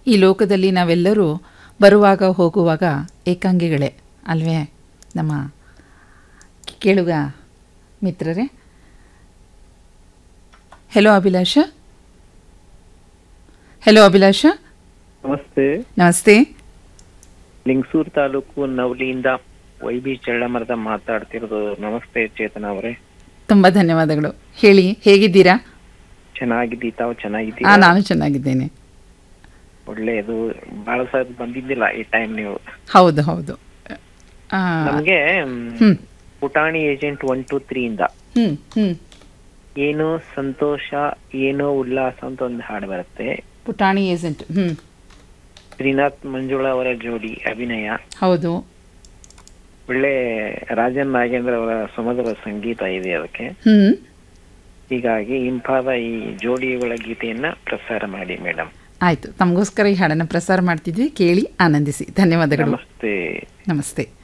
ಈ ಲೋಕದಲ್ಲಿ ನಾವೆಲ್ಲರೂ ಬರುವಾಗ ಹೋಗುವಾಗ ಏಕಾಂಗಿಗಳೇ ಅಲ್ವೇ ನಮ್ಮ ಕೇಳುಗ ಮಿತ್ರರೇ ಹೆಲೋ ಅಭಿಲಾಷ ಹೆಲೋ ಅಭಿಲಾಷ ನಮಸ್ತೆ ನಮಸ್ತೆ ಲಿಂಗಸೂರ್ ತಾಲೂಕು ನವಲಿಯಿಂದ ವೈ ಬಿ ಚಳ್ಳಮರದ ಮಾತಾಡ್ತಿರೋದು ನಮಸ್ತೆ ಚೇತನ ಅವರೇ ತುಂಬ ಧನ್ಯವಾದಗಳು ಹೇಳಿ ಹೇಗಿದ್ದೀರಾ ಚೆನ್ನಾಗಿದ್ದೀ ತಾವು ಆ ಚೆನ್ನಾಗಿದ್ದೀರಾ ನಾನು ಚೆನ್ನಾಗಿದ್ದೇನೆ ಒಳ್ಳೆಯದು ಬಹಳ ಸಲ ಬಂದಿದ್ದಿಲ್ಲ ಈ ಟೈಮ್ ನೀವು ಹೌದು ಹೌದು ಆ, ನಮ್ಗೆ ಹ್ಮ್ ಪುಟಾಣಿ ಏಜೆಂಟ್ ಒನ್ ಟೂ ತ್ರೀ ಇಂದ ಹ್ಮ್ ಹ್ಮ್ ಏನೋ ಸಂತೋಷ ಏನೋ ಉಲ್ಲಾಸ ಅಂತ ಒಂದು ಹಾಡು ಬರುತ್ತೆ ಪುಟಾಣಿ ಏಜೆಂಟ್ ಹ್ಮ್ ಶ್ರೀನಾಥ್ ಮಂಜುಳಾ ಅವರ ಜೋಡಿ ಅಭಿನಯ ಹೌದು ಒಳ್ಳೆ ರಾಜನ್ ನಾಗೇಂದ್ರ ಅವರ ಸುಮಧುರ ಸಂಗೀತ ಇದೆ ಅದಕ್ಕೆ ಹ್ಮ್ ಹೀಗಾಗಿ ಇಂಪಾದ ಈ ಜೋಡಿಗಳ ಗೀತೆಯನ್ನ ಪ್ರಸಾರ ಮಾಡಿ ಮೇಡಮ್ ಆಯ್ತು ತಮಗೋಸ್ಕರ ಈ ಹಾಡನ್ನು ಪ್ರಸಾರ ಮಾಡ್ತಿದ್ವಿ ಕೇಳಿ ಆನಂದಿಸಿ ಧನ್ಯವಾದಗಳು ನಮಸ್ತೆ ನಮಸ್ತೆ